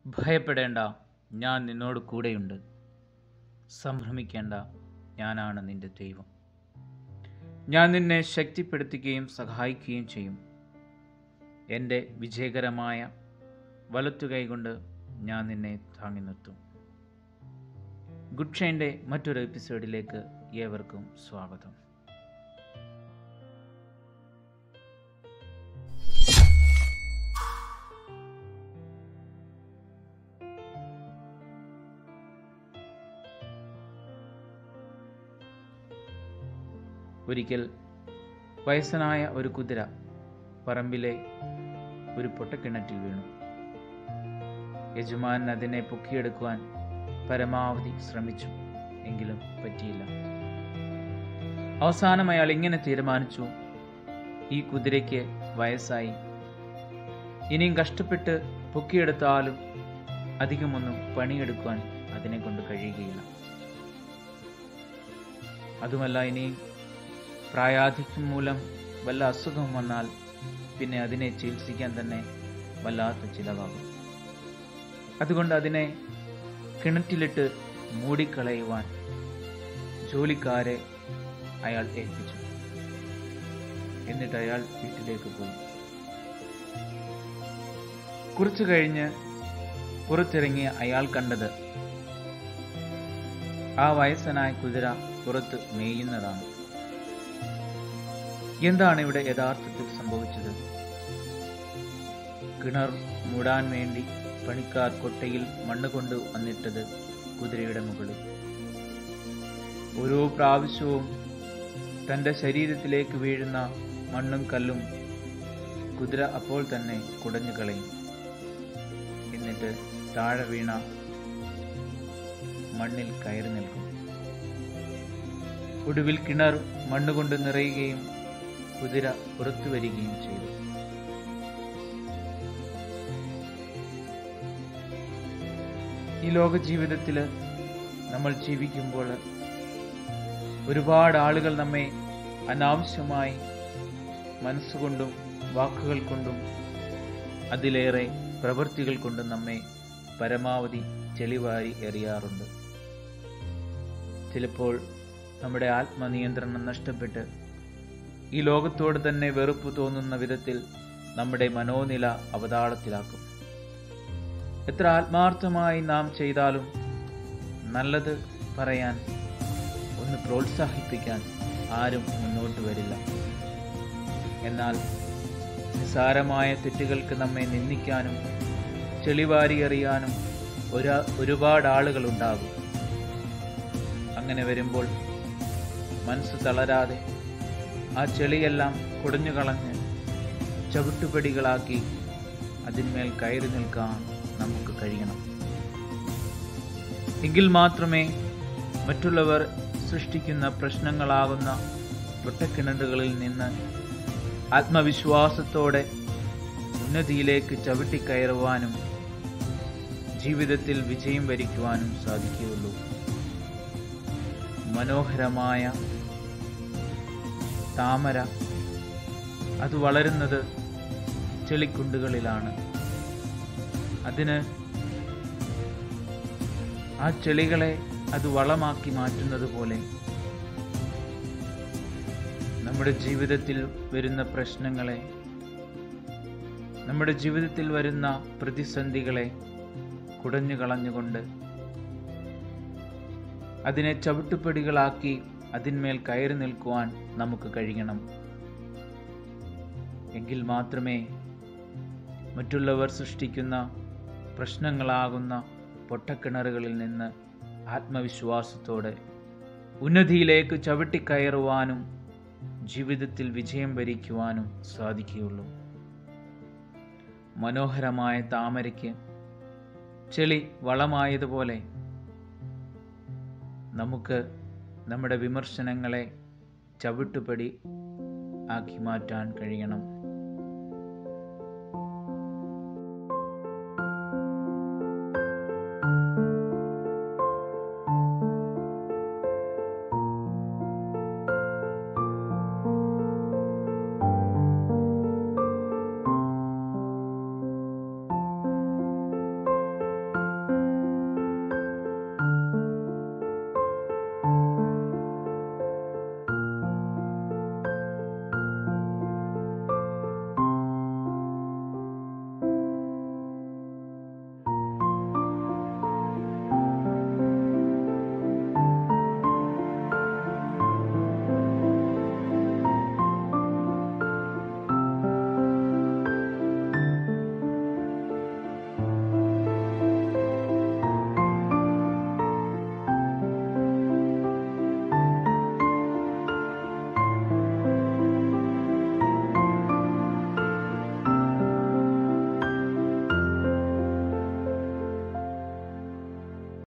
ഭയപ്പെടേണ്ട ഞാൻ നിന്നോട് കൂടെയുണ്ട് സംഭ്രമിക്കേണ്ട ഞാനാണ് നിന്റെ ദൈവം ഞാൻ നിന്നെ ശക്തിപ്പെടുത്തുകയും സഹായിക്കുകയും ചെയ്യും എൻ്റെ വിജയകരമായ വലത്തുകൈ കൊണ്ട് ഞാൻ നിന്നെ താങ്ങി നിർത്തും ഗുഡ് ഷൈൻ്റെ മറ്റൊരു എപ്പിസോഡിലേക്ക് ഏവർക്കും സ്വാഗതം ഒരിക്കൽ വയസ്സനായ ഒരു കുതിര പറമ്പിലെ ഒരു പൊട്ടക്കിണറ്റിൽ വീണു യജമാൻ അതിനെ പൊക്കിയെടുക്കുവാൻ പരമാവധി ശ്രമിച്ചു എങ്കിലും പറ്റിയില്ല അവസാനം അയാൾ ഇങ്ങനെ തീരുമാനിച്ചു ഈ കുതിരയ്ക്ക് വയസ്സായി ഇനിയും കഷ്ടപ്പെട്ട് പൊക്കിയെടുത്താലും അധികമൊന്നും പണിയെടുക്കുവാൻ അതിനെ കൊണ്ട് കഴിയുകയില്ല അതുമല്ല ഇനിയും പ്രായാധിക്യം മൂലം വല്ല അസുഖം വന്നാൽ പിന്നെ അതിനെ ചികിത്സിക്കാൻ തന്നെ വല്ലാത്ത ചിലവാകും അതുകൊണ്ട് അതിനെ കിണറ്റിലിട്ട് മൂടിക്കളയുവാൻ ജോലിക്കാരെ അയാൾ ഏൽപ്പിച്ചു എന്നിട്ട് അയാൾ വീട്ടിലേക്ക് പോയി കുറച്ചു കഴിഞ്ഞ് പുറത്തിറങ്ങിയ അയാൾ കണ്ടത് ആ വയസ്സനായ കുതിര പുറത്ത് മേയുന്നതാണ് എന്താണ് ഇവിടെ യഥാർത്ഥത്തിൽ സംഭവിച്ചത് കിണർ മൂടാൻ വേണ്ടി പണിക്കാർ കൊട്ടയിൽ മണ്ണ് കൊണ്ട് വന്നിട്ടത് കുതിരയുടെ മുകളിൽ ഓരോ പ്രാവശ്യവും തൻ്റെ ശരീരത്തിലേക്ക് വീഴുന്ന മണ്ണും കല്ലും കുതിര അപ്പോൾ തന്നെ കുടഞ്ഞു കളയും എന്നിട്ട് താഴെ വീണ മണ്ണിൽ കയറി നിൽക്കും ഒടുവിൽ കിണർ മണ്ണുകൊണ്ട് നിറയുകയും കുതിര പുറത്തു വരികയും ചെയ്തു ഈ ലോക ജീവിതത്തിൽ നമ്മൾ ജീവിക്കുമ്പോൾ ഒരുപാട് ആളുകൾ നമ്മെ അനാവശ്യമായി മനസ്സുകൊണ്ടും വാക്കുകൾ കൊണ്ടും അതിലേറെ പ്രവൃത്തികൾ കൊണ്ടും നമ്മെ പരമാവധി ചെളിവാരി എറിയാറുണ്ട് ചിലപ്പോൾ നമ്മുടെ ആത്മനിയന്ത്രണം നഷ്ടപ്പെട്ട് ഈ ലോകത്തോട് തന്നെ വെറുപ്പ് തോന്നുന്ന വിധത്തിൽ നമ്മുടെ മനോനില അവതാളത്തിലാക്കും എത്ര ആത്മാർത്ഥമായി നാം ചെയ്താലും നല്ലത് പറയാൻ ഒന്ന് പ്രോത്സാഹിപ്പിക്കാൻ ആരും മുന്നോട്ട് വരില്ല എന്നാൽ നിസാരമായ തെറ്റുകൾക്ക് നമ്മെ നിന്ദിക്കാനും ചെളിവാരി എറിയാനും ഒരു ഒരുപാട് ആളുകൾ ഉണ്ടാകും അങ്ങനെ വരുമ്പോൾ മനസ്സ് തളരാതെ ആ ചെളിയെല്ലാം കുടഞ്ഞു കളഞ്ഞ് ചവിട്ടുപടികളാക്കി അതിന്മേൽ കയറി നിൽക്കാൻ നമുക്ക് കഴിയണം എങ്കിൽ മാത്രമേ മറ്റുള്ളവർ സൃഷ്ടിക്കുന്ന പ്രശ്നങ്ങളാകുന്ന പൊട്ടക്കിണറുകളിൽ നിന്ന് ആത്മവിശ്വാസത്തോടെ ഉന്നതിയിലേക്ക് ചവിട്ടിക്കയറുവാനും ജീവിതത്തിൽ വിജയം വരിക്കുവാനും സാധിക്കുകയുള്ളൂ മനോഹരമായ താമര അത് വളരുന്നത് ചെളിക്കുണ്ടുകളിലാണ് അതിന് ആ ചെളികളെ അത് വളമാക്കി മാറ്റുന്നത് പോലെ നമ്മുടെ ജീവിതത്തിൽ വരുന്ന പ്രശ്നങ്ങളെ നമ്മുടെ ജീവിതത്തിൽ വരുന്ന പ്രതിസന്ധികളെ കുടഞ്ഞു കളഞ്ഞുകൊണ്ട് അതിനെ ചവിട്ടുപടികളാക്കി അതിന്മേൽ കയറി നിൽക്കുവാൻ നമുക്ക് കഴിയണം എങ്കിൽ മാത്രമേ മറ്റുള്ളവർ സൃഷ്ടിക്കുന്ന പ്രശ്നങ്ങളാകുന്ന പൊട്ടക്കിണറുകളിൽ നിന്ന് ആത്മവിശ്വാസത്തോടെ ഉന്നതിയിലേക്ക് ചവിട്ടിക്കയറുവാനും ജീവിതത്തിൽ വിജയം വരിക്കുവാനും സാധിക്കുകയുള്ളൂ മനോഹരമായ താമരയ്ക്ക് ചെളി വളമായതുപോലെ നമുക്ക് നമ്മുടെ വിമർശനങ്ങളെ ചവിട്ടുപടി ആക്കി മാറ്റാൻ കഴിയണം